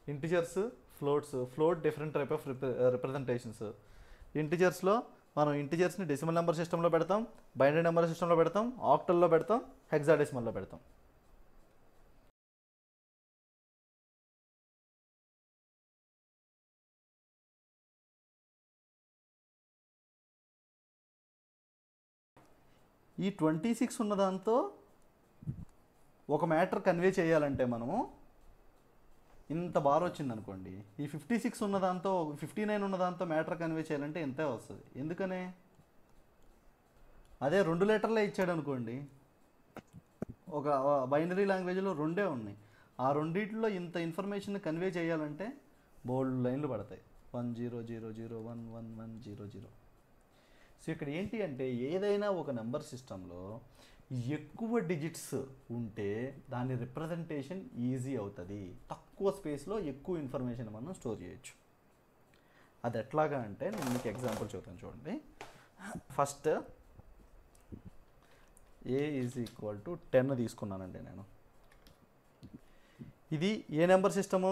Integers floats float different type of representations ఇంటిజర్స్లో మనం ఇంటిజర్స్ని డెసిమల్ నెంబర్ సిస్టంలో పెడతాం బైనరీ నెంబర్ సిస్టంలో పెడతాం ఆక్టల్లో పెడతాం హెక్సాడెసిమల్లో పెడతాం ఈ ట్వంటీ సిక్స్ ఉన్న దాంతో ఒక మ్యాటర్ కన్వే చేయాలంటే మనము ఇంత బార్ వచ్చింది అనుకోండి ఈ ఫిఫ్టీ సిక్స్ ఉన్న దాంతో ఫిఫ్టీ నైన్ ఉన్న దాంతో మ్యాటర్ కన్వే చేయాలంటే ఎంతే వస్తుంది ఎందుకనే అదే రెండు లెటర్లే ఇచ్చాడు అనుకోండి ఒక బైనరీ లాంగ్వేజ్లో రెండే ఉన్నాయి ఆ రెండిట్లో ఇంత ఇన్ఫర్మేషన్ కన్వే చేయాలంటే బోల్డ్ లైన్లు పడతాయి one zero zero zero one one one zero zero so ఇక్కడ ఏంటి అంటే ఏదైనా ఒక నెంబర్ సిస్టంలో ఎక్కువ డిజిట్స్ ఉంటే దాని రిప్రజెంటేషన్ ఈజీ అవుతుంది తక్కువ స్పేస్లో ఎక్కువ ఇన్ఫర్మేషన్ మనం స్టోర్ చేయొచ్చు అది ఎట్లాగా అంటే నేను మీకు ఎగ్జాంపుల్ చూద్దాను చూడండి first A is equal to ten తీసుకున్నానండి నేను ఇది ఏ నెంబర్ సిస్టము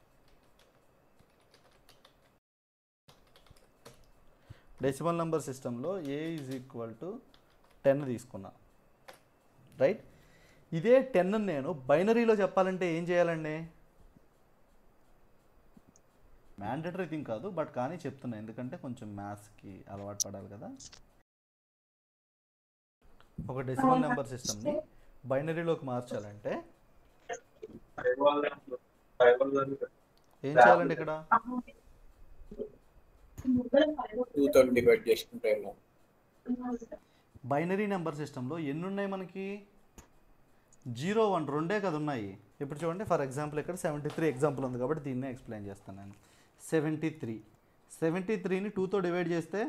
డెసిమల్ నెంబర్ సిస్టంలో A is equal to ten తీసుకున్నా రైట్ ఇదే టెన్ నేను బైనరీలో చెప్పాలంటే ఏం చేయాలండి మ్యాండేటరీ థింగ్ కాదు బట్ కానీ చెప్తున్నా ఎందుకంటే కొంచెం మ్యాథ్స్కి అలవాటు పడాలి కదా ఒక డెసిమల్ నెంబర్ సిస్టమ్ని బైనరీలోకి మార్చాలంటే ఏం చేయాలండి ఇక్కడ టూ తో డివైడ్ చేసుకుంటే బైనరీ నెంబర్ సిస్టంలో ఎన్ని ఉన్నాయి మనకి జీరో వన్ రెండే కదా ఉన్నాయి ఇప్పుడు చూడండి ఫర్ ఎగ్జాంపుల్ ఇక్కడ సెవెంటీ త్రీ ఎగ్జాంపుల్ ఉంది కాబట్టి దీన్నే ఎక్స్ప్లెయిన్ చేస్తాను నేను సెవెంటీ త్రీ సెవెంటీ త్రీని టూతో డివైడ్ చేస్తే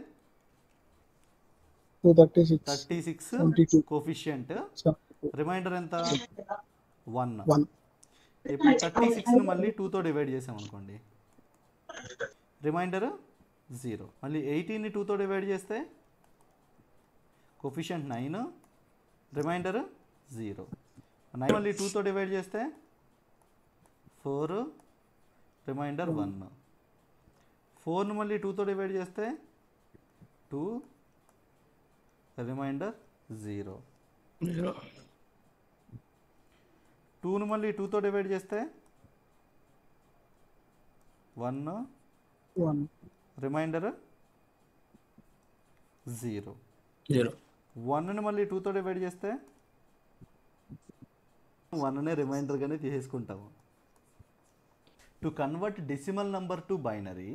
two thirty six thirty six twenty two coefficient remainder ఎంత వన్ వన్ ఇప్పుడు థర్టీ సిక్స్ని మళ్ళీ టూతో డివైడ్ చేసాం అనుకోండి రిమైండర్ జీరో మళ్ళీ ఎయిటీన్ని టూతో డివైడ్ చేస్తే coefficient nine remainder zero nine మళ్ళీ టూతో డివైడ్ చేస్తే ఫోర్ రిమైండర్ వన్ ఫోర్ను మళ్ళీ టూతో డివైడ్ చేస్తే టూ రిమైండర్ జీరో టూను మళ్ళీ టూతో డివైడ్ చేస్తే one one remainder zero zero వన్ని మళ్ళీ టూతో డివైడ్ చేస్తే వన్నే రిమైండర్గానే తీసేసుకుంటాము to convert decimal number to binary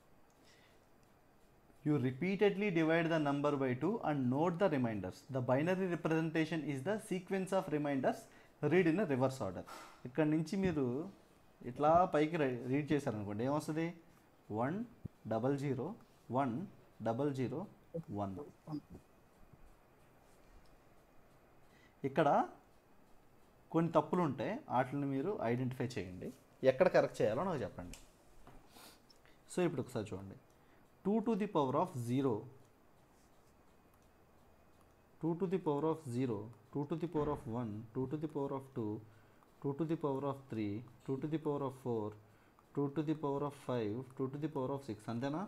you repeatedly divide the number by 2 and note the reminders. The binary representation is the sequence of reminders read in a reverse order. ఇక్కడ నుంచి మీరు ఇట్లా పైకి రీడ్ చేశారనుకోండి ఏమొస్తుంది one double zero one double zero one ఇక్కడ కొన్ని తప్పులు ఉంటాయి వాటిని మీరు ఐడెంటిఫై చేయండి ఎక్కడ కరెక్ట్ చేయాలో నాకు చెప్పండి సో ఇప్పుడు ఒకసారి చూడండి two to the power of zero two to the power of zero two to the power of one two to the power of two two to the power of three two to the power of four two to the power of five two to the power of six అంతేనా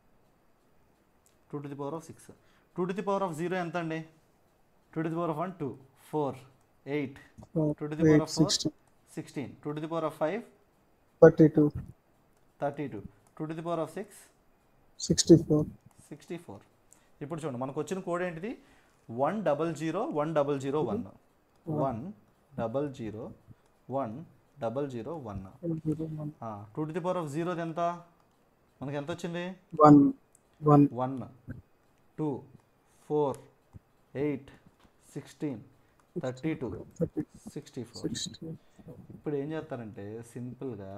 two to the power of six two to the power of zero ఎంత అండి two to the power of one two four eight two to the power of four sixteen two to the power of five thirty two thirty two two to the power of six sixty four sixty four ఇప్పుడు చూడండి మనకు వచ్చిన code ఏంటిది one double zero one double zero one one double zero one double zero one two to the power of zero ఎంత మనకి ఎంత వచ్చింది one one one two four eight sixteen thirty two thirty sixty four sixty ఇప్పుడు ఏం చేస్తారంటే సింపుల్గా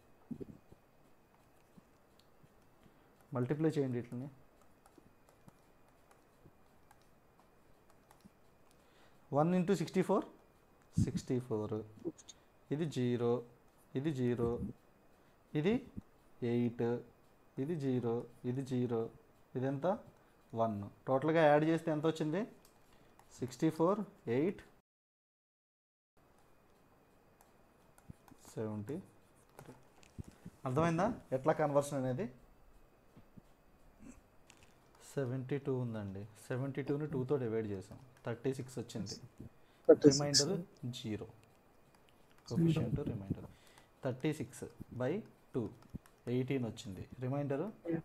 multiply చేయండి ఇట్లని one into sixty four sixty four ఇది జీరో ఇది జీరో ఇది ఎయిట్ ఇది జీరో ఇది జీరో ఇది ఎంత వన్ టోటల్గా యాడ్ చేస్తే ఎంత వచ్చింది సిక్స్టీ ఫోర్ ఎయిట్ సెవెంటీ అర్థమైందా ఎట్లా కన్వర్షన్ అనేది సెవెంటీ టూ ఉందండి సెవెంటీ టూని టూతో డివైడ్ చేసాం థర్టీ సిక్స్ వచ్చింది thirty remainder zero coefficient remainder thirty six by two eighteen వచ్చింది రిమైండర్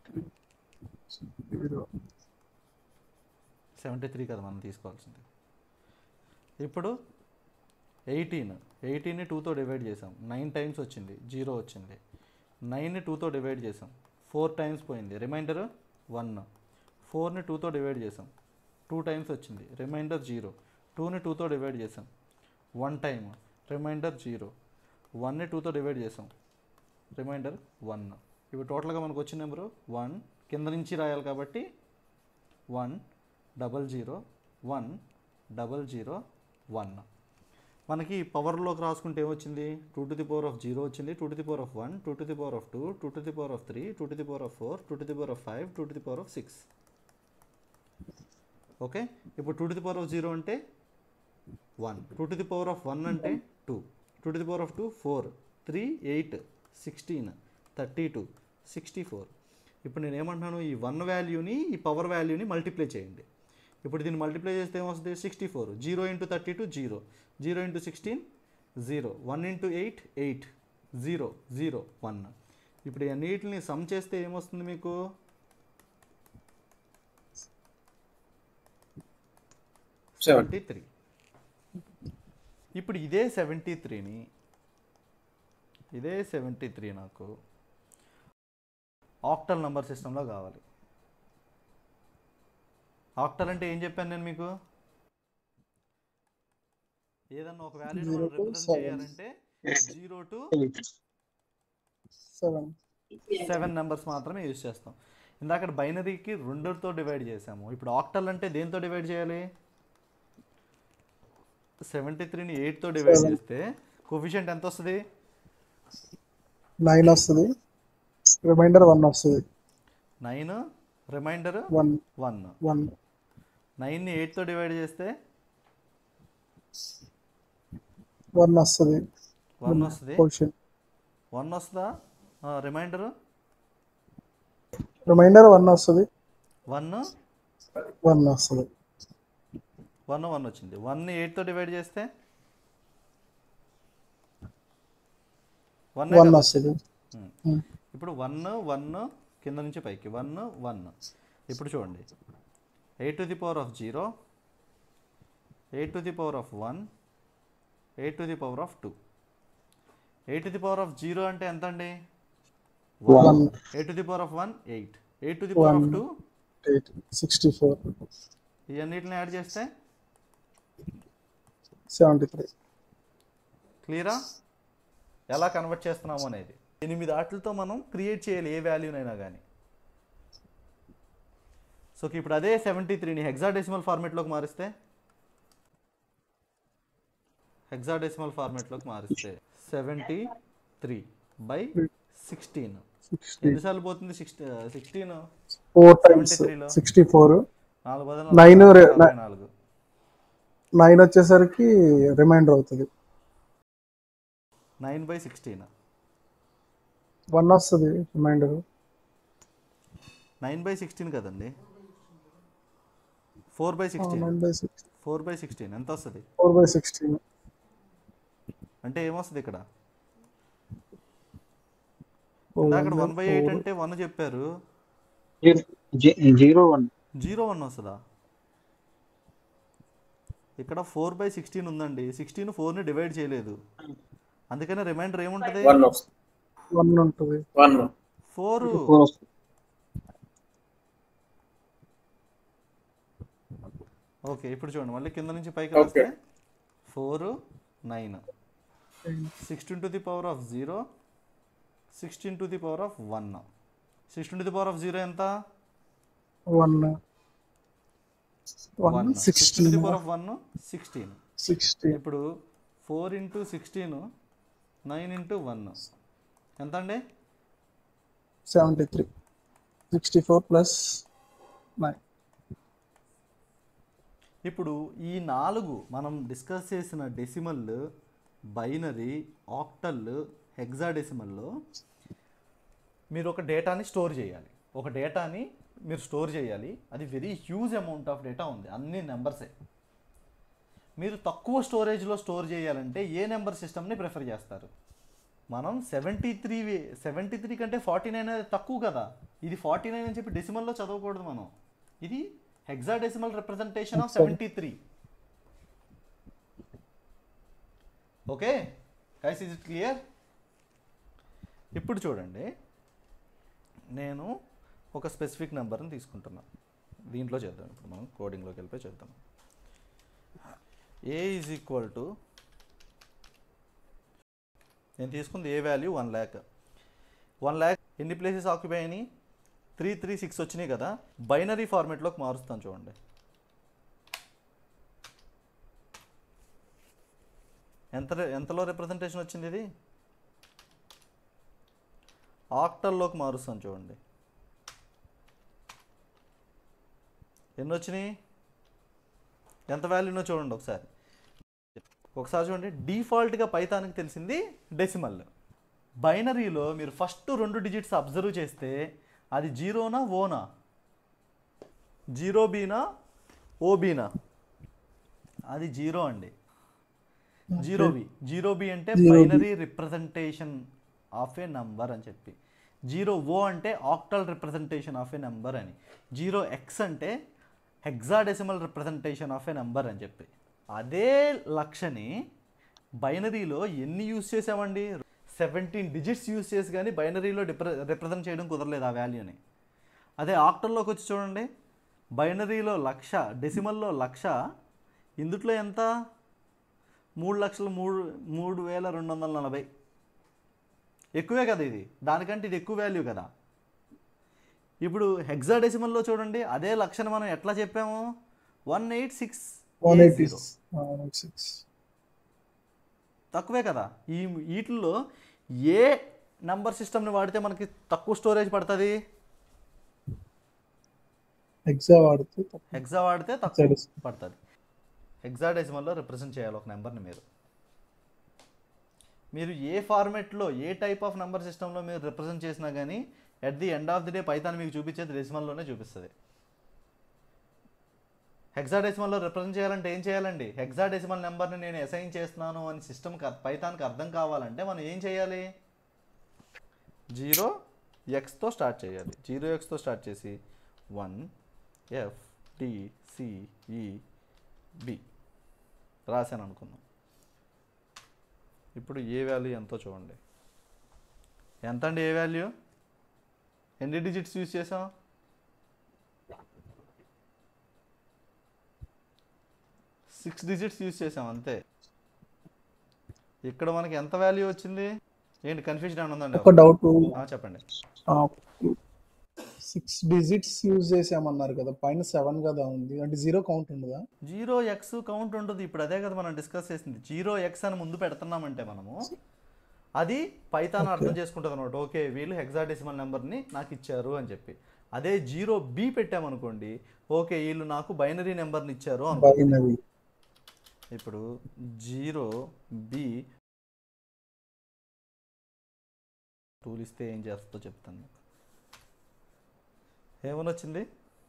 జీరో సెవెంటీ త్రీ కదా మనం తీసుకోవాల్సింది ఇప్పుడు ఎయిటీన్ ఎయిటీన్ని టూతో డివైడ్ చేసాం నైన్ టైమ్స్ వచ్చింది జీరో వచ్చింది నైన్ని టూతో డివైడ్ చేసాం ఫోర్ టైమ్స్ పోయింది రిమైండర్ వన్ ఫోర్ని టూతో డివైడ్ చేసాం టూ టైమ్స్ వచ్చింది రిమైండర్ జీరో టూని టూతో డివైడ్ చేసాం వన్ టైమ్ రిమైండర్ జీరో వన్ని టూతో డివైడ్ చేసాం రిమైండర్ వన్ ఇప్పుడు టోటల్గా మనకు వచ్చిన నెంబరు వన్ కింద నుంచి రాయాలి కాబట్టి one double zero one double zero one మనకి పవర్లోకి రాసుకుంటే ఏమొచ్చింది two to the power of zero వచ్చింది two to the power of one two to the power of two two to the power of three two to the power of four two to the power of five two to the power of six okay ఇప్పుడు two to the power of zero అంటే one two to the power of one అంటే two two to the power of two four three eight sixteen thirty two sixty four ఇప్పుడు నేను ఏమంటున్నాను ఈ one వాల్యూని ఈ power వాల్యూని multiply చేయండి ఇప్పుడు దీన్ని మల్టిప్లై చేస్తే ఏమొస్తుంది sixty four zero into thirty two zero zero into sixteen zero one into eight eight zero zero one ఇప్పుడు ఈ అన్నిటిని సమ్ చేస్తే ఏమొస్తుంది మీకు సెవెన్ సెవెంటీ త్రీ ఇప్పుడు ఇదే సెవెంటీ త్రీని ఇదే సెవెంటీ త్రీ నాకు ఆక్టల్ నంబర్ సిస్టంలో కావాలి ఆక్టల్ అంటే ఏం చెప్పాను నేను మీకు ఏదన్నా ఒక వాల్యూని Zero మనం to రిప్రజెంట్ seven. చేయాలంటే zero to seven seven numbers మాత్రమే యూజ్ చేస్తాం ఇందాక బైనరీకి రెండుతో డివైడ్ చేసాము ఇప్పుడు ఆక్టల్ అంటే దేంతో డివైడ్ చేయాలి సెవెంటీ త్రీని ఎయిట్తో డివైడ్ Seven. చేస్తే కోఫిషియంట్ ఎంత వస్తుంది నైన్ వస్తుంది రిమైండర్ వన్ వస్తుంది nine remainder one one one నైన్ని ఎయిట్తో డివైడ్ చేస్తే వన్ వస్తుంది వన్ వస్తుంది క్వశ్చన్ వన్ వస్తుందా రిమైండర్ రిమైండర్ వన్ వస్తుంది వన్ వన్ వస్తుంది వన్ వన్ వచ్చింది వన్ ఎయిట్తో డివైడ్ చేస్తే వన్ వన్ వస్తుంది ఇప్పుడు వన్ వన్ కింద నుంచి పైకి వన్ వన్ ఇప్పుడు చూడండి eight to the power of zero eight to the power of one eight to the power of two eight to the power of zero అంటే ఎంత అండి one eight to the power of one eight eight to the power of One. Two eight sixty four ఇవన్నిటిని add చేస్తే seventy three క్లియరా ఎలా convert చేస్తున్నాము అనేది ఎనిమిది ఆటలతో మనం క్రియేట్ చేయాలి ఏ వాల్యూనైనా కానీ సో ఇప్పుడు అదే సెవెంటీ త్రీని హెగ్జాడెసిమల్ ఫార్మేట్లోకి మారిస్తే హెగ్జాడెసిమల్ ఫార్మేట్లోకి మారిస్తే seventy three by sixteen sixty ఎన్నిసార్లు పోతుంది సిక్స్టీ సిక్స్టీన్ ఫోర్ టైమ్స్ 73 లో. సిక్స్టీ ఫోర్ నాలుగు బదులు Nine నాలుగు, re- నలభై నాలుగు నైన్ వచ్చేసరికి రిమైండర్ అవుతుంది నైన్ బై సిక్స్టీన్ వన్ వస్తుంది రిమైండర్ నైన్ బై సిక్స్టీన్ కదండి four by sixteen nine by six four by sixteen ఎంత వస్తుంది ఫోర్ బై సిక్స్టీన్ అంటే ఏమొస్తుంది ఇక్కడ అక్కడ వన్ బై ఎయిట్ అంటే వన్ చెప్పారు జీరో వన్ జీరో వన్ వస్తుందా ఇక్కడ ఫోర్ బై సిక్స్టీన్ ఉందండి సిక్స్టీన్ ఫోర్ని డివైడ్ చేయలేదు అందుకని రిమైండర్ ఏముంటుంది వన్ వస్తుంది వన్ ఉంటుంది వన్ ఫోర్ ఫోర్ వస్తుంది ఓకే ఇప్పుడు చూడండి మళ్ళీ కింద నుంచి పైకి Okay. వస్తే four nine sixteen to the power of zero sixteen to the power of one sixteen to the power of zero ఎంత one one one sixteen to sixteen the power of one sixteen sixteen ఇప్పుడు four into sixteen nine into one ఎంత అండి seventy three sixty four plus nine ఇప్పుడు ఈ నాలుగు మనం discuss చేసిన decimal binary octal హెగ్జాడెసిమల్లో మీరు ఒక డేటాని స్టోర్ చేయాలి ఒక డేటాని మీరు స్టోర్ చేయాలి అది very huge amount of data ఉంది అన్ని నెంబర్సే మీరు తక్కువ స్టోరేజ్లో స్టోర్ చేయాలంటే ఏ నెంబర్ సిస్టమ్ని ప్రిఫర్ చేస్తారు మనం సెవెంటీ త్రీ సెవెంటీ త్రీ కంటే ఫార్టీ నైన్ అనేది తక్కువ కదా ఇది ఫార్టీ నైన్ అని చెప్పి డెసిమల్లో చదవకూడదు మనం ఇది hexadecimal representation of seventy three okay guys is it clear ఇప్పుడు చూడండి నేను ఒక స్పెసిఫిక్ నెంబర్ని తీసుకుంటున్నాను దీంట్లో చేద్దాం ఇప్పుడు మనం కోడింగ్లోకి వెళ్ళిపోయి చేద్దాం ఏ ఈజ్ ఈక్వల్ టు నేను తీసుకుంది A value one lakh one lakh ఎన్ని ప్లేసెస్ ఆక్యుపై అయినాయి త్రీ త్రీ సిక్స్ వచ్చినాయి కదా బైనరీ ఫార్మేట్లోకి మారుస్తాను చూడండి ఎంత రే- ఎంతలో రిప్రజెంటేషన్ వచ్చింది ఇది ఆక్టల్లోకి మారుస్తాను చూడండి ఎన్ని వచ్చినాయి ఎంత వాల్యూనో చూడండి ఒకసారి ఒకసారి చూడండి డిఫాల్ట్గా పైతానికి తెలిసింది డెసిమల్ బైనరీలో మీరు ఫస్ట్ రెండు డిజిట్స్ అబ్జర్వ్ చేస్తే అది జీరోనా ఓనా జీరో బీనా ఓ బీనా అది జీరో అండి జీరో బి జీరో బి అంటే Zero B. Binary representation of a number అని చెప్పి జీరో ఓ అంటే octal representation of a number అని జీరో ఎక్స్ అంటే hexadecimal representation of a number అని చెప్పి అదే లక్షని బైనరీలో ఎన్ని యూస్ చేసామండి సెవెంటీన్ డిజిట్స్ యూస్ చేసి కానీ బైనరీలో రిప్ర రిప్రజెంట్ చేయడం కుదరలేదు ఆ వాల్యూని అదే ఆక్టల్లోకి వచ్చి చూడండి బైనరీలో లక్ష డెసిమల్లో లక్ష ఇందుట్లో ఎంత మూడు లక్షలు మూడు మూడు వేల రెండు వందల నలభై ఎక్కువే కదా ఇది దానికంటే ఇది ఎక్కువ వాల్యూ కదా ఇప్పుడు హెగ్జాడెసిమల్లో చూడండి అదే లక్షను మనం ఎట్లా చెప్పాము one eight six one eighty six తక్కువే కదా ఈ వీటిల్లో ఏ నంబర్ సిస్టమ్ని వాడితే మనకి తక్కువ స్టోరేజ్ పడుతుంది ఎగ్జా వాడితే తక్కువ. హెగ్జా వాడితే తక్కువ Hexadecimal. పడుతుంది హెగ్జాడెసిమల్లో రిప్రజెంట్ చేయాలి ఒక నెంబర్ని మీరు మీరు ఏ ఫార్మెట్లో ఏ టైప్ ఆఫ్ నెంబర్ సిస్టంలో మీరు రిప్రజెంట్ చేసినా కానీ at the end of the day Python మీకు చూపించేది డెసిమల్లోనే చూపిస్తుంది హెగ్జాడెసిమల్లో రిప్రజెంట్ చేయాలంటే ఏం చేయాలండి హెగ్జాడెసిమల్ నెంబర్ని నేను అసైన్ చేస్తున్నాను అని సిస్టమ్కి పైతాన్కి అర్థం కావాలంటే మనం ఏం చేయాలి జీరో ఎక్స్తో స్టార్ట్ చేయాలి జీరో ఎక్స్తో స్టార్ట్ చేసి one F T C E B రాశాను అనుకుందాం ఇప్పుడు ఏ వాల్యూ ఎంతో చూడండి ఎంత అండి ఏ వాల్యూ ఎన్ని డిజిట్స్ యూజ్ చేసాం సిక్స్ డిజిట్స్ యూజ్ చేసాం అంతే ఇక్కడ మనకి ఎంత వాల్యూ వచ్చింది ఏంటి కన్ఫ్యూజన్ ఏమైనా ఉందండి ఒక డౌట్ ఆ, చెప్పండి సిక్స్ డిజిట్స్ యూజ్ చేసామన్నారు కదా పైన సెవెన్ కదా ఉంది అంటే జీరో కౌంట్ ఉండదా జీరో ఎక్స్ కౌంట్ ఉంటుంది ఇప్పుడు అదే కదా మనం డిస్కస్ చేసింది జీరో ఎక్స్ అని ముందు పెడుతున్నామంటే మనము అది పైతాన్ అర్థం చేసుకుంటుంది అనమాట ఓకే వీళ్ళు హెగ్జాడెసిమల్ నెంబర్ని నాకు ఇచ్చారు అని చెప్పి అదే జీరో బి పెట్టామనుకోండి ఓకే వీళ్ళు నాకు బైనరీ నెంబర్ని ఇచ్చారు అనుకో బైనరీ ఇప్పుడు జీరో బి టూల్ ఇస్తే ఏం చేస్తుందో చెప్తాను మీకు. ఏమని వచ్చింది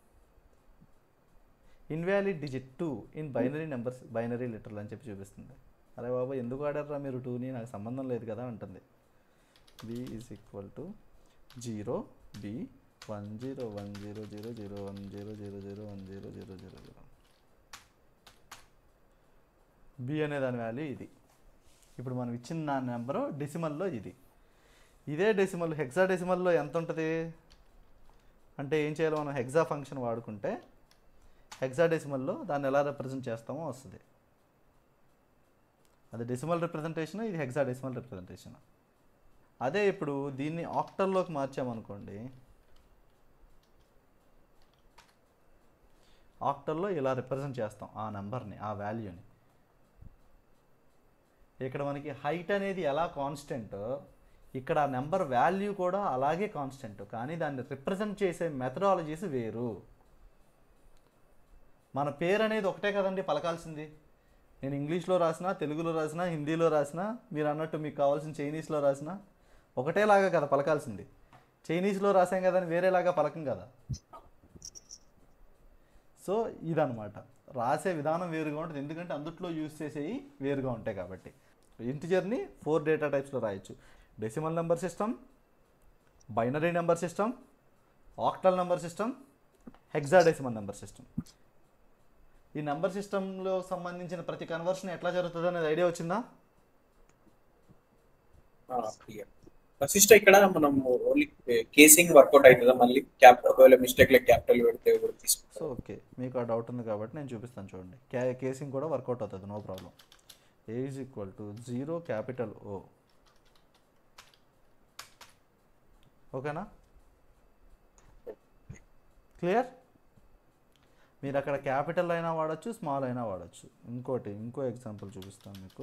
invalid digit two in binary numbers binary లిటర్లు అని చెప్పి చూపిస్తుంది అరే బాబా ఎందుకు ఆడారా మీరు టూని నాకు సంబంధం లేదు కదా అంటుంది B is equal to zero B one zero one zero zero zero one zero zero zero one zero zero zero zero B అనే దాని వాల్యూ ఇది ఇప్పుడు మనం ఇచ్చిన దాని నెంబరు డెసిమల్లో ఇది ఇదే డెసిమల్ హెక్సా డెసిమల్లో ఎంత ఉంటుంది అంటే ఏం చేయాలి మనం హెక్సా ఫంక్షన్ వాడుకుంటే హెక్సా డెసిమల్లో దాన్ని ఎలా రిప్రజెంట్ చేస్తామో వస్తుంది అది డెసిమల్ రిప్రజెంటేషన్ ఇది హెక్సా డెసిమల్ రిప్రజెంటేషన్ అదే ఇప్పుడు దీన్ని ఆక్టల్లోకి మార్చామనుకోండి ఆక్టల్లో ఇలా రిప్రజెంట్ చేస్తాం ఆ నెంబర్ని ఆ వాల్యూని ఇక్కడ మనకి హైట్ అనేది ఎలా కాన్స్టెంట్ ఇక్కడ ఆ నెంబర్ వాల్యూ కూడా అలాగే కాన్స్టెంట్ కానీ దాన్ని రిప్రజెంట్ చేసే మెథడాలజీస్ వేరు మన పేరు అనేది ఒకటే కదండి పలకాల్సింది నేను ఇంగ్లీష్లో రాసినా తెలుగులో రాసినా హిందీలో రాసినా మీరు అన్నట్టు మీకు కావాల్సిన చైనీస్లో రాసినా ఒకటేలాగా కదా పలకాల్సింది చైనీస్లో రాసాం కదా అని వేరేలాగా పలకం కదా సో ఇదనమాట రాసే విధానం వేరుగా ఉంటుంది ఎందుకంటే అందుట్లో యూస్ చేసేవి వేరుగా ఉంటాయి కాబట్టి ఇంటిజర్ని ఫోర్ డేటా టైప్స్లో రాయొచ్చు decimal number system binary number system octal number system hexadecimal number system ఈ నెంబర్ సిస్టంలో సంబంధించిన ప్రతి కన్వర్షన్ ఎట్లా జరుగుతుంది అనేది ఐడియా వచ్చిందా క్లియర్ వశిష్ట ఇక్కడ మనం ఓన్లీ కేసింగ్ వర్కౌట్ అవుతుందా మళ్ళీ క్యాప్ ఒకవేళ మిస్టేక్ లో క్యాపిటల్ పెడితే కూడా సో తీసుకుంటాం ఓకే మీకు ఆ డౌట్ ఉంది కాబట్టి నేను చూపిస్తాను చూడండి క్యా కేసింగ్ కూడా వర్కౌట్ అవుతుంది no problem A is equal to zero capital O ఓకేనా క్లియర్ మీరు అక్కడ క్యాపిటల్ అయినా వాడచ్చు స్మాల్ అయినా వాడచ్చు ఇంకోటి ఇంకో ఎగ్జాంపుల్ చూపిస్తాను మీకు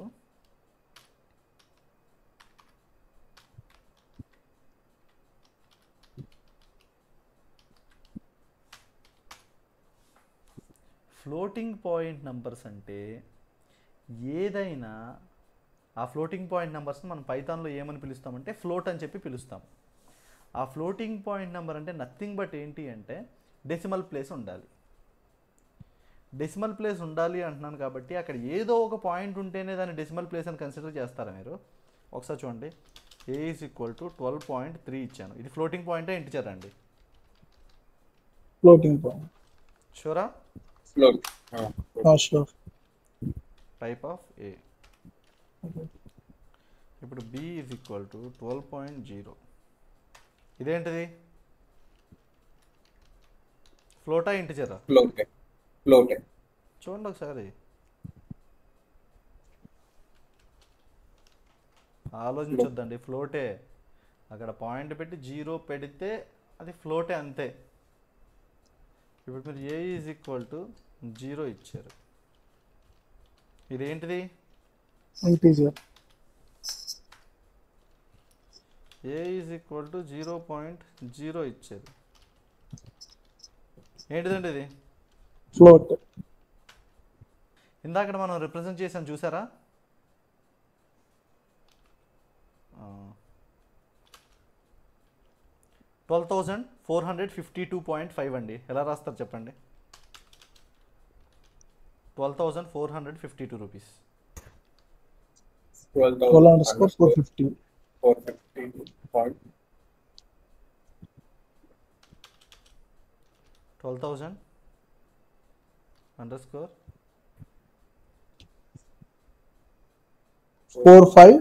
ఫ్లోటింగ్ పాయింట్ నెంబర్స్ అంటే ఏదైనా ఆ ఫ్లోటింగ్ పాయింట్ నెంబర్స్ని మనం పైథాన్లో ఏమని పిలుస్తామంటే ఫ్లోట్ అని చెప్పి పిలుస్తాం ఆ ఫ్లోటింగ్ పాయింట్ నెంబర్ అంటే నథింగ్ బట్ ఏంటి అంటే డెసిమల్ ప్లేస్ ఉండాలి డెసిమల్ ప్లేస్ ఉండాలి అంటున్నాను కాబట్టి అక్కడ ఏదో ఒక పాయింట్ ఉంటేనే దాన్ని డెసిమల్ ప్లేస్ అని కన్సిడర్ చేస్తారా మీరు ఒకసారి చూడండి ఏ is equal to twelve point three ఇచ్చాను ఇది ఫ్లోటింగ్ పాయింటే ఇంటిచర్ అండి ఫ్లోటింగ్ పాయింట్ షూరా float sure type of A ఇప్పుడు B is equal to twelve point zero ఇదేంటిది ఫ్లోటా ఇంటిజరా ఫ్లోట్ ఫ్లోట్ చూడండి ఒకసారి ఆలోచించొద్దండి ఫ్లోటే అక్కడ పాయింట్ పెట్టి జీరో పెడితే అది ఫ్లోటే అంతే ఇప్పుడు మీరు a is equal to zero ఇచ్చారు ఇదేంటిది integer a is equal to zero point zero ఇచ్చారు ఏంటిదండి ఇది ఫ్లోట్ ఇందాక మనం రిప్రజెంట్ చేసాం చూసారా twelve thousand four hundred fifty two point five అండి ఎలా రాస్తారు చెప్పండి twelve thousand four hundred fifty two rupees twelve twelve underscore four fifty four fifty point twelve thousand underscore four five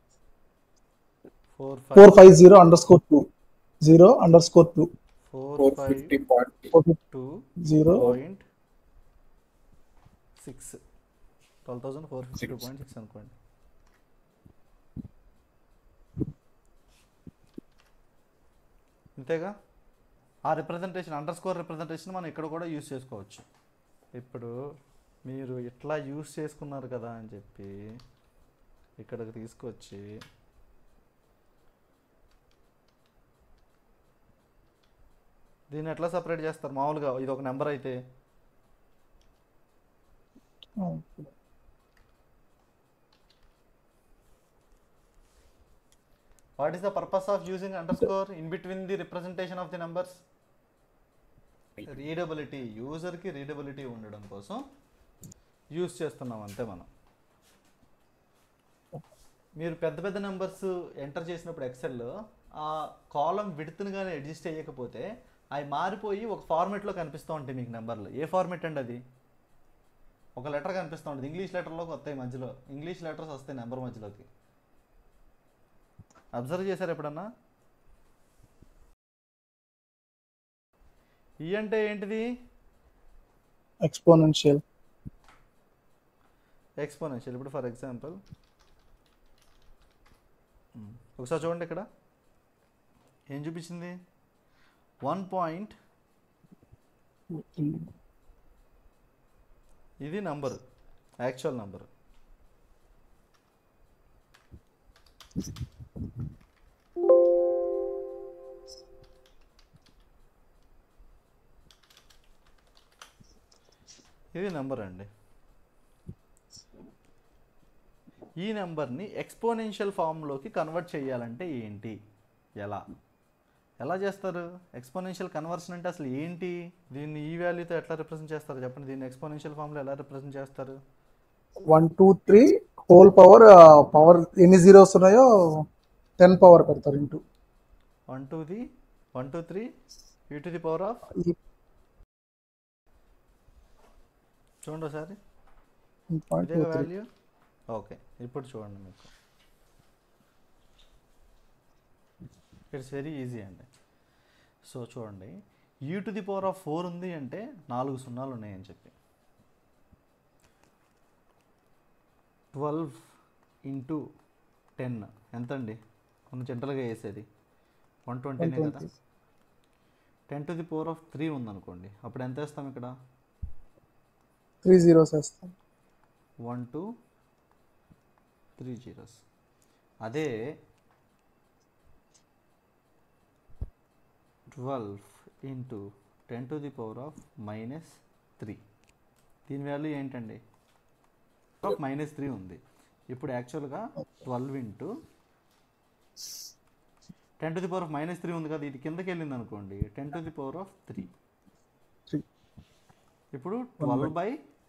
four four five five zero underscore two zero underscore two four four five fifty point four fifty two zero point six twelve thousand four fifty two point six అనుకోండి అంతేగా ఆ representation under score representation మనం ఇక్కడ కూడా use చేసుకోవచ్చు ఇప్పుడు మీరు ఇట్లా యూస్ చేసుకున్నారు కదా అని చెప్పి ఇక్కడికి తీసుకొచ్చి దీన్ని ఎట్లా సపరేట్ చేస్తారు మామూలుగా ఇది ఒక నెంబర్ అయితే what is the purpose of using underscore in between the representation of the numbers readability యూజర్కి రీడబిలిటీ ఉండడం కోసం యూజ్ చేస్తున్నాం అంతే మనం మీరు పెద్ద పెద్ద నెంబర్స్ ఎంటర్ చేసినప్పుడు ఎక్సెల్లో ఆ కాలం విడుతును కానీ అడ్జస్ట్ అయ్యకపోతే అవి మారిపోయి ఒక ఫార్మేట్లో కనిపిస్తూ ఉంటాయి మీకు నెంబర్లు ఏ ఫార్మేట్ అండి అది ఒక లెటర్ కనిపిస్తూ ఉంటుంది ఇంగ్లీష్ లెటర్లోకి వస్తాయి మధ్యలో ఇంగ్లీష్ లెటర్స్ వస్తాయి నెంబర్ మధ్యలోకి అబ్జర్వ్ చేశారు ఎప్పుడన్నా ఈ అంటే ఏంటిది ఎక్స్పోనెన్షియల్ ఎక్స్పోనెన్షియల్ ఇప్పుడు ఫర్ ఎగ్జాంపుల్ ఒకసారి చూడండి ఇక్కడ ఏం చూపించింది వన్ పాయింట్ ఇది నంబర్ యాక్చువల్ నంబర్ ఇది నెంబర్ అండి ఈ నెంబర్ని ఎక్స్పోనెన్షియల్ ఫామ్లోకి కన్వర్ట్ చేయాలంటే ఏంటి ఎలా ఎలా చేస్తారు ఎక్స్పోనెన్షియల్ కన్వర్షన్ అంటే అసలు ఏంటి దీన్ని ఈ వాల్యూతో ఎట్లా రిప్రజెంట్ చేస్తారు చెప్పండి దీన్ని ఎక్స్పోనెన్షియల్ ఫామ్లో ఎలా రిప్రజెంట్ చేస్తారు one two three whole power power ఎన్ని జీరోస్ ఉన్నాయో టెన్ పవర్ పెడతారు into one two the one two three e to the power of చూడండి ఒకసారి పాయింట్ ఇదే టూ త్రీ వాల్యూ ఓకే ఇప్పుడు చూడండి మీకు ఇట్స్ వెరీ ఈజీ అండి సో చూడండి e to the power of four ఉంది అంటే నాలుగు సున్నాలు ఉన్నాయని చెప్పి ట్వెల్వ్ ఇంటూ టెన్ ఎంత అండి మనం జనరల్గా వేసేది వన్ ట్వంటీనే కదా 120. Ten to the power of three ఉందనుకోండి అప్పుడు ఎంత వేస్తాం ఇక్కడ త్రీ జీరోస్ వేస్తాం వన్ టూ త్రీ జీరోస్ అదే twelve into ten to the power of minus three దీని వాల్యూ ఏంటండి ఆఫ్ మైనస్ త్రీ ఉంది ఇప్పుడు యాక్చువల్గా twelve into ten to the power of minus three ఉంది కదా ఇది కిందకి వెళ్ళింది అనుకోండి ten to the power of three three ఇప్పుడు ట్వెల్వ్ బై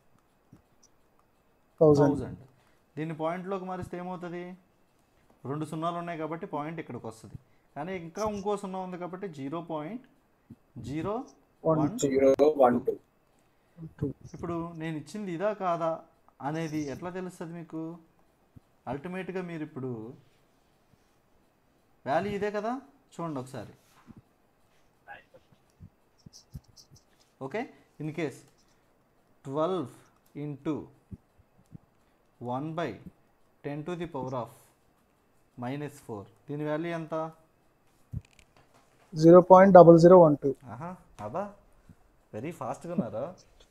థౌజండ్ థౌజండ్ దీన్ని పాయింట్లోకి మారిస్తే ఏమవుతుంది రెండు సున్నాలు ఉన్నాయి కాబట్టి పాయింట్ ఇక్కడికి వస్తుంది కానీ ఇంకా ఇంకో సున్నా ఉంది కాబట్టి zero point zero One, one zero one two two ఇప్పుడు నేను ఇచ్చింది ఇదా కాదా అనేది ఎట్లా తెలుస్తుంది మీకు అల్టిమేట్గా మీరు ఇప్పుడు వాల్యూ ఇదే కదా చూడండి ఒకసారి okay in case twelve into one by ten to the power of minus four దీని వాల్యూ ఎంత zero point double zero one two ఆహా అబ్బా వెరీ ఫాస్ట్గా ఉన్నారా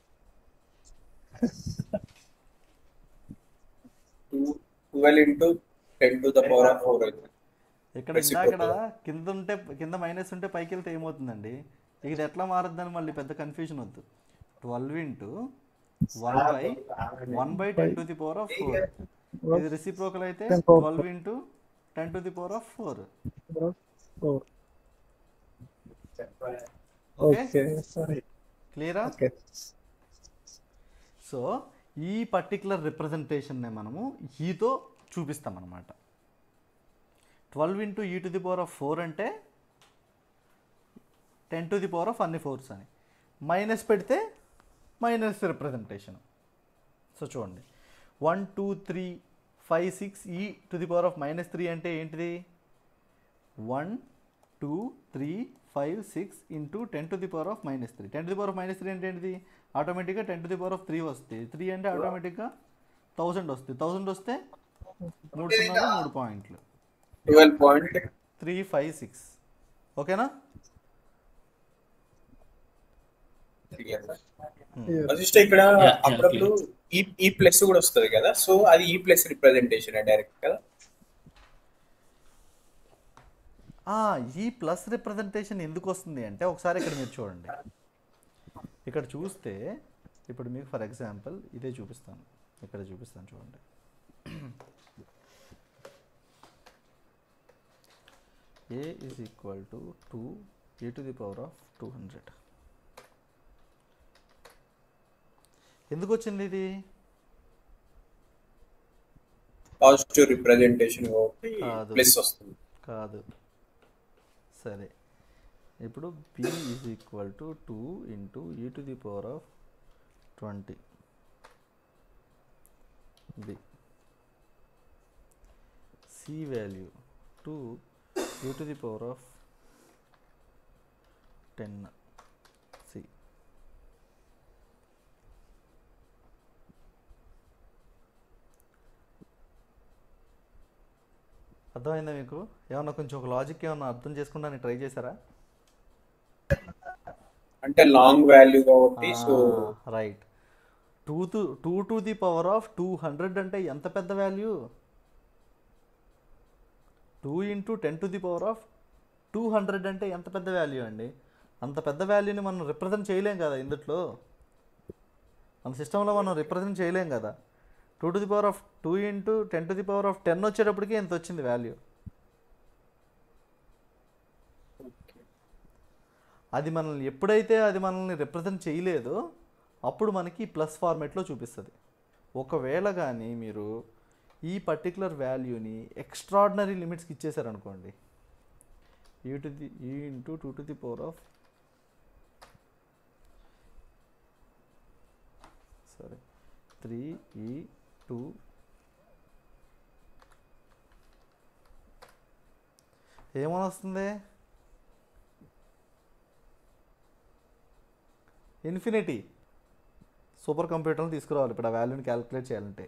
two twelve into ten to the power of four అవుతుంది ఇక్కడ Reciprocal. ఇందాకడ కింద ఉంటే కింద మైనస్ ఉంటే పైకి వెళ్తే ఏమవుతుందండి ఇది ఎట్లా మారుద్దని మళ్ళీ పెద్ద కన్ఫ్యూజన్ వద్దు twelve into one by one by ten to the power of four ఇది రెసిప్రోకల్ అయితే 10 power twelve into ten to the power of four four okay okay సరే క్లియరా ఓకే సో ఈ పర్టికులర్ రిప్రజెంటేషన్నే మనము ఈతో చూపిస్తాం అనమాట twelve into e to the power of four అంటే ten to the power of అన్ని ఫోర్స్ అని మైనస్ పెడితే మైనస్ రిప్రజెంటేషన్ సో చూడండి one two three five six e to the power of minus three అంటే ఏంటిది one two three five six into ten to the power of minus three ten to the power of minus three అంటే ఏంటిది ఆటోమేటిక్గా ten to the power of three వస్తుంది three అంటే ఆటోమేటిక్గా thousand వస్తుంది thousand వస్తే మూడు సున్నాలు మూడు పాయింట్లు twelve point three five six ఓకేనా వశిష్ట ఇక్కడ yeah, అప్పుడప్పుడు ఈ ఈ ప్లస్ కూడా వస్తుంది కదా సో అది ఈ ప్లస్ రిప్రజెంటేషన్ డైరెక్ట్ కదా ఆ, ఈ ప్లస్ రిప్రజెంటేషన్ ఎందుకు వస్తుంది అంటే ఒకసారి ఇక్కడ మీరు చూడండి ఇక్కడ చూస్తే ఇప్పుడు మీకు ఫర్ ఎగ్జాంపుల్ ఇదే చూపిస్తాను ఇక్కడ చూపిస్తాను చూడండి ఏ is equal to two a to the power of two hundred ఎందుకు వచ్చింది ఇది పాజిటివ్ రిప్రజెంటేషన్ కాబట్టి కాదు. ప్లస్ వస్తుంది కాదు సరే ఇప్పుడు B is equal to two into e to the power of twenty b c value two e to the power of ten c అర్థమైందా మీకు ఏమన్నా కొంచెం ఒక లాజిక్ ఏమన్నా అర్థం చేసుకుంటానికి ట్రై చేశారా అంటే లాంగ్ వాల్యూ కాబట్టి so right two to two to the power of two hundred అంటే ఎంత పెద్ద value two into ten to the power of two hundred అంటే ఎంత పెద్ద వాల్యూ అండి అంత పెద్ద వాల్యూని మనం రిప్రజెంట్ చేయలేం కదా ఇందులో మన సిస్టంలో మనం రిప్రజెంట్ చేయలేం కదా two to the power of two into ten to the power of ten వచ్చేటప్పటికి ఎంత వచ్చింది వాల్యూ అది మనల్ని ఎప్పుడైతే అది మనల్ని రిప్రజెంట్ చేయలేదో అప్పుడు మనకి ప్లస్ ఫార్మేట్లో చూపిస్తుంది ఒకవేళ కానీ మీరు ఈ పర్టికులర్ వాల్యూని ఎక్స్ట్రాడినరీ లిమిట్స్కి ఇచ్చేసారనుకోండి e to the e into two to the power of సరే త్రీ ఈ టూ ఏమని వస్తుంది ఇన్ఫినిటీ సూపర్ కంప్యూటర్ని తీసుకురావాలి ఇప్పుడు ఆ వాల్యూని క్యాలిక్యులేట్ చేయాలంటే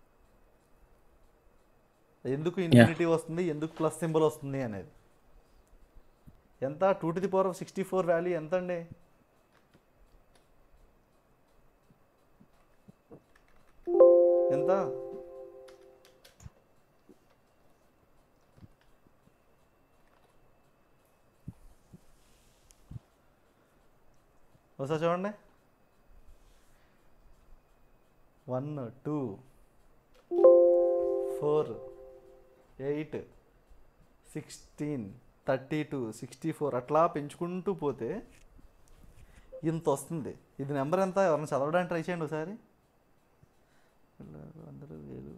ఎందుకు ఇన్ఫినిటీ వస్తుంది ఎందుకు ప్లస్ సింబల్ వస్తుంది అనేది ఎంత two to the power of sixty four value ఎంత అండి ఎంత ఒకసారి చూడండి one two four eight sixteen thirty two sixty four అట్లా పెంచుకుంటూ పోతే ఇంత వస్తుంది ఇది నెంబర్ ఎంత ఎవరైనా చదవడానికి ట్రై చేయండి ఒకసారి వందలు వేలు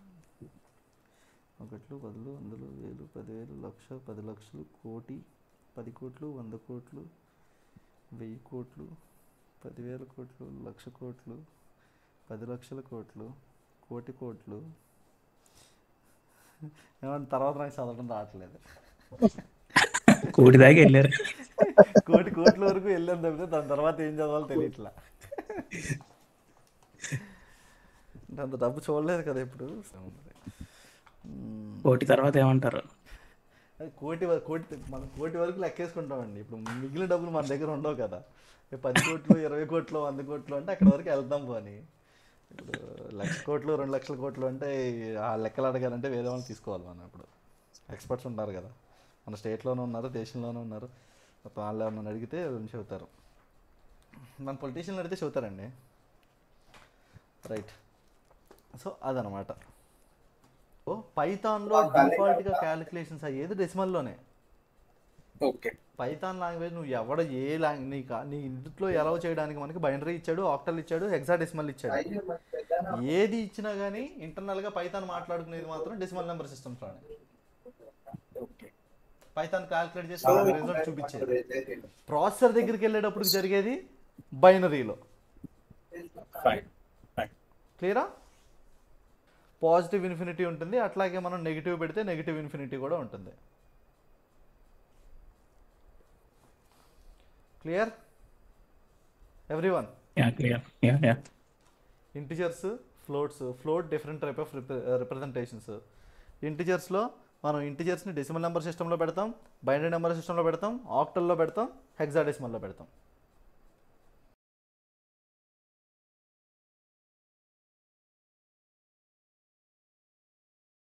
ఒకట్లు పదులు వందలు వేలు పదివేలు లక్ష పది లక్షలు కోటి పది కోట్లు వంద కోట్లు వెయ్యి కోట్లు పదివేల కోట్లు లక్ష కోట్లు పది లక్షల కోట్లు కోటి కోట్లు ఏమంటే తర్వాత నాకు చదవడం రావట్లేదు కోటి దాకా వెళ్ళారు కోటి కోట్ల వరకు వెళ్ళాను తప్పితే దాని తర్వాత ఏం చదవాలో తెలియట్లా అంటే అంత డబ్బు చూడలేదు కదా ఇప్పుడు మ్మ్. కోటి తర్వాత ఏమంటారు అది కోటి వ- కోటి మనం కోటి వరకు లెక్కేసుకుంటామండి ఇప్పుడు మిగిలిన డబ్బులు మన దగ్గర ఉండవు కదా ఇక పది కోట్లు ఇరవై కోట్లు వంద కోట్లు అంటే అక్కడ వరకు వెళ్దాం పోని ఇప్పుడు లక్ష కోట్లు రెండు లక్షల కోట్లు అంటే ఆ లెక్కలు అడగాలంటే వేరే వాళ్ళని తీసుకోవాలి మనం ఇప్పుడు ఎక్స్పర్ట్స్ ఉంటారు కదా మన స్టేట్లోనూ ఉన్నారు దేశంలోనూ ఉన్నారు మొత్తం వాళ్ళు ఏమన్నా అడిగితే వాళ్ళు చెబుతారు మన పొలిటీషియన్లు అడిగితే చెబుతారండి రైట్ సో అదనమాట ఓ పైథాన్లో డిఫాల్ట్గా క్యాలిక్యులేషన్స్ అయ్యేది డెసిమల్లోనే ఓకే పైథాన్ లాంగ్వేజ్ నువ్వు ఎవడ ఏ లాంగ్ నీ కా- నీ ఇంట్లో ఎలా చేయడానికి మనకి బైనరీ ఇచ్చాడు ఆక్టల్ ఇచ్చాడు హెక్సాడెసిమల్ ఇచ్చాడు ఏది ఇచ్చినా కానీ ఇంటర్నల్గా పైథాన్ మాట్లాడుకునేది మాత్రం డెసిమల్ నెంబర్ సిస్టమ్స్ లోనే ఓకే పైథాన్ క్యాలిక్యులేట్ చేసి రిజల్ట్ చూపించేది ప్రాసెసర్ దగ్గరికి వెళ్ళేటప్పుడు జరిగేది బైనరీలో ఫైన్ ఫైన్ క్లియరా పాజిటివ్ ఇన్ఫినిటీ ఉంటుంది అట్లాగే మనం నెగిటివ్ పెడితే నెగిటివ్ ఇన్ఫినిటీ కూడా ఉంటుంది clear every one yeah clear yeah yeah integers floats float different type of representations ఇంటిజర్స్లో మనం ఇంటిజర్స్ని డెసిమల్ నెంబర్ సిస్టంలో పెడతాం బైనరీ నెంబర్ సిస్టంలో పెడతాం ఆక్టల్లో పెడతాం హెక్సాడెసిమల్లో పెడతాం